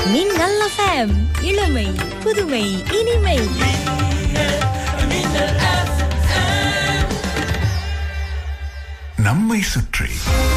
மின்னல் எஃப்எம் இளமை புதுமை இனிமை நம்மை சுற்றி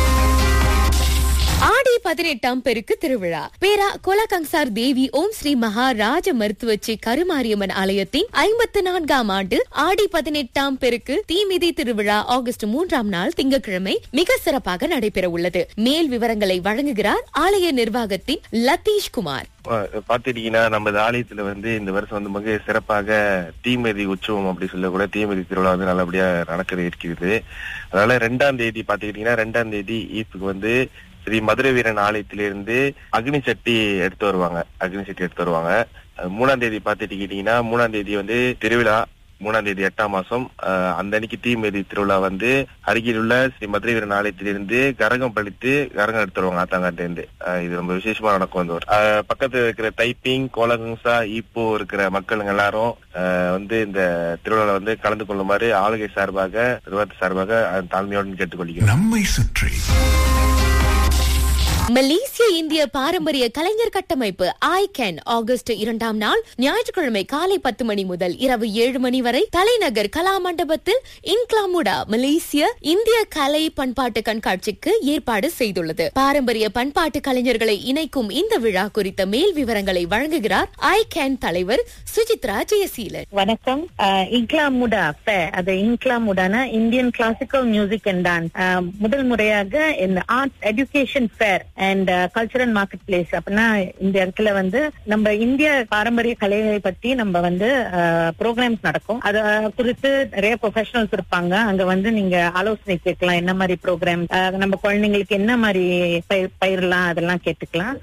ஆடி பதினெட்டாம் பெருக்கு திருவிழா பேரா கொலகங்சார் தேவி ஓம் ஸ்ரீ மகாராஜ மருத்துவச்சி கருமாரியம்மன் ஆலயத்தின் ஐம்பத்து நான்காம் ஆண்டு ஆடி பதினெட்டாம் பெருக்கு தீமிதி திருவிழா ஆகஸ்ட் மூன்றாம் நாள் திங்கட்கிழமை மிக சிறப்பாக நடைபெற உள்ளது மேல் விவரங்களை வழங்குகிறார் ஆலய நிர்வாகத்தின் லத்தீஷ் குமார் பாத்துட்டீங்கன்னா நம்ம ஆலயத்துல வந்து இந்த வருஷம் வந்து மிக சிறப்பாக தீமிதி உற்சவம் அப்படி சொல்ல கூட தீமிதி திருவிழா வந்து நல்லபடியா நடக்க இருக்கிறது அதனால ரெண்டாம் தேதி பாத்துக்கிட்டீங்கன்னா ரெண்டாம் தேதி ஈத்துக்கு வந்து ஸ்ரீ மதுரை வீரன் ஆலயத்திலிருந்து அக்னி சட்டி எடுத்து வருவாங்க அக்னி சட்டி எடுத்து வருவாங்க அஹ் மூணாம் தேதி பாத்துட்டீங்கன்னா மூணாம் தேதி வந்து திருவிழா மூணாம் தேதி எட்டாம் மாசம் அஹ், அந்த அன்னைக்கு தீமிதி திருவிழா வந்து அருகில் உள்ள ஸ்ரீ மதுரை வீரன் ஆலயத்திலிருந்து கரகம் பழித்து கரகம் எடுத்து வருவாங்க ஆத்தாங்காட்டு இருந்து அஹ், இது ரொம்ப விசேஷமா நடக்கும் வந்து ஒரு அஹ், பக்கத்துல இருக்கிற தைப்பிங் கோலகங்சா ஈப்போ இருக்கிற மக்களுங்க எல்லாரும் அஹ், வந்து இந்த திருவிழால வந்து கலந்து கொள்ளுமாறு ஆளுகை சார்பாக நிர்வாகத்து சார்பாக அஹ், தாழ்மையோடு கேட்டுக்கொள்கிறோம் நம்மை சுற்றி மலேசிய இந்திய பாரம்பரிய கலைஞர் கட்டமைப்பு ஐ கேன் ஆகஸ்ட் இரண்டாம் நாள் ஞாயிற்றுக்கிழமை காலை பத்து மணி முதல் இரவு ஏழு மணி வரை தலைநகர் கலா மண்டபத்தில் இன்க்லாமுடா மலேசிய இந்திய கலை பண்பாட்டு கண்காட்சிக்கு ஏற்பாடு செய்துள்ளது பாரம்பரிய பண்பாட்டு கலைஞர்களை இணைக்கும் இந்த விழா குறித்த மேல் விவரங்களை வழங்குகிறார் ஐ கேன் தலைவர் சுஜித்ரா ஜெயசீலன் வணக்கம் இன்க்லாமுடா ஃபேர் அது இன்க்லாமுடானா Indian classical music and dance முதல் முறையாக இந்த art education fair and cultural market place அப்படின்னா இந்த இடத்துல வந்து நம்ம இந்திய பாரம்பரிய கலைகளை பத்தி நம்ம வந்து ப்ரோக்ராம்ஸ் நடக்கும் அத குறித்து நிறைய ப்ரொஃபஷனல்ஸ் இருப்பாங்க அங்க வந்து நீங்க ஆலோசனை கேட்கலாம் என்ன மாதிரி ப்ரோக்ராம் நம்ம குழந்தைங்களுக்கு என்ன மாதிரி பயிர் பயிரலாம் அதெல்லாம் கேட்டுக்கலாம்